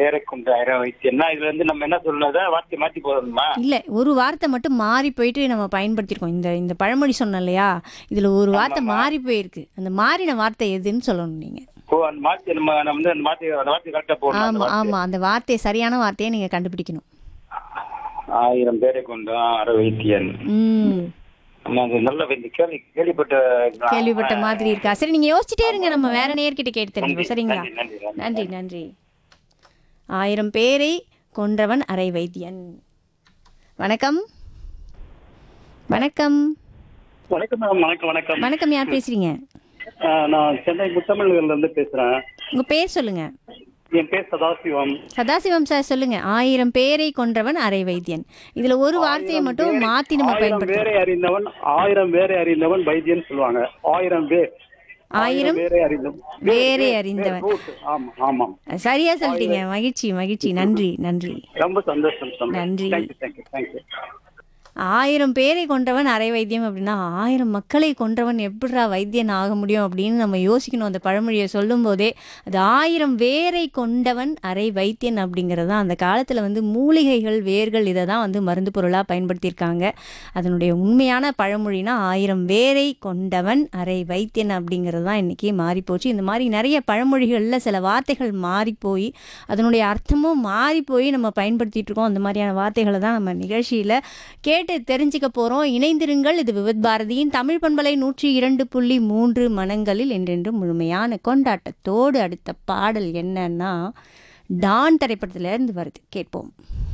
பேரை கொண்ட அரை வைத்தியம்னா இதுல இருந்து நம்ம என்ன சொல்லணும்னா வார்த்தை மாத்தி போடணுமா இல்ல ஒரு வார்த்தை மட்டும் மாறி போயிட்டு நம்ம பயன்படுத்தியிருக்கோம் இந்த இந்த பழமொழி சொன்னோம் இல்லையா இதுல ஒரு வார்த்தை மாறி போயிருக்கு அந்த மாறின வார்த்தை எதுன்னு சொல்லணும் நீங்க ஓ அந்த மாத்தி நம்ம நம்ம வந்து அந்த மாத்தி அந்த வார்த்தை கரெக்டா போடணும் அந்த ஆமா வார்த்தை. ஆமா அந்த வார்த்தை சரியான வார்த்தையை நீங்க கண்டுபிடிக்கணும் ஆயிரம் பேரை கொண்ட அரை வைத்தியன் ம் நம்ம அது நல்ல இந்த கேள்வி கேள்விப்பட்ட கேள்விப்பட்ட மாதிரி இருக்கா சரி நீங்க யோசிச்சுட்டே இருங்க நம்ம வேற நேர்கிட்ட கேட்டு தெரிஞ்சுப்போம் நன்றி, சரிங்களா நன்றி, நன்றி, நன்றி. நன்றி நன்றி ஆயிரம் பேரை கொன்றவன் அரை வைத்தியன் வணக்கம் வணக்கம் வணக்கம் மேடம் வணக்கம் வணக்கம் வணக்கம் யார் பேசுறீங்க ஆஹ் நான் சென்னை முத்தமிழ்கள்ல இருந்து பேசுறேன் உங்க பேர் சொல்லுங்க என் பேர் சதாசிவம் சதாசிவம் சார் சொல்லுங்க ஆயிரம் பேரை கொன்றவன் அரை வைத்தியன் இதுல ஒரு வார்த்தையை மட்டும் மாத்தி நம்ம ஆயிரம் பயன்படுத்தணும் பேரை அறிந்தவன் ஆயிரம் பேரை அறிந்தவன் வைத்தியன் சொல்லுவாங்க ஆயிரம் பேர் ஆயிரம் பேரை அறிந்தவன் வேரை அறிந்தவன் root. ஆமா ஆமாம் சரியா சொல்லிட்டீங்க மகிழ்ச்சி மகிழ்ச்சி நன்றி நன்றி ரொம்ப சந்தோஷம் நன்றி. தேங்க்யூ தேங்க்யூ தேங்க்யூ ஆயிரம் பேரை கொன்றவன் அரை வைத்தியம் அப்படின்னா ஆயிரம் மக்களை கொன்றவன் எப்படிடா வைத்தியன் ஆக முடியும் அப்படின்னு நம்ம யோசிக்கணும் அந்த பழமொழியை சொல்லும் போதே அது ஆயிரம் வேரை கொண்டவன் அரை வைத்தியன் அப்படிங்கிறது தான் அந்த காலத்தில் வந்து மூலிகைகள் வேர்கள் இதை தான் வந்து மருந்து பொருளாக பயன்படுத்தியிருக்காங்க அதனுடைய உண்மையான பழமொழினா ஆயிரம் வேரை கொண்டவன் அரை வைத்தியன் அப்படிங்கிறது தான் இன்றைக்கி மாறிப்போச்சு இந்த மாதிரி நிறைய பழமொழிகளில் சில வார்த்தைகள் மாறிப்போய் அதனுடைய அர்த்தமும் மாறி போய் நம்ம பயன்படுத்திட்டு இருக்கோம் அந்த மாதிரியான வார்த்தைகளை தான் நம்ம நிகழ்ச்சியில் கேட்டு தெரிஞ்சுக்க போகிறோம் இணைந்திருங்கள் இது விவித் பாரதியின் தமிழ் பண்பலை நூற்றி இரண்டு புள்ளி மூன்று மனங்களில் என்றென்று முழுமையான கொண்டாட்டத்தோடு அடுத்த பாடல் என்னன்னா டான் திரைப்படத்துல இருந்து வருது கேட்போம்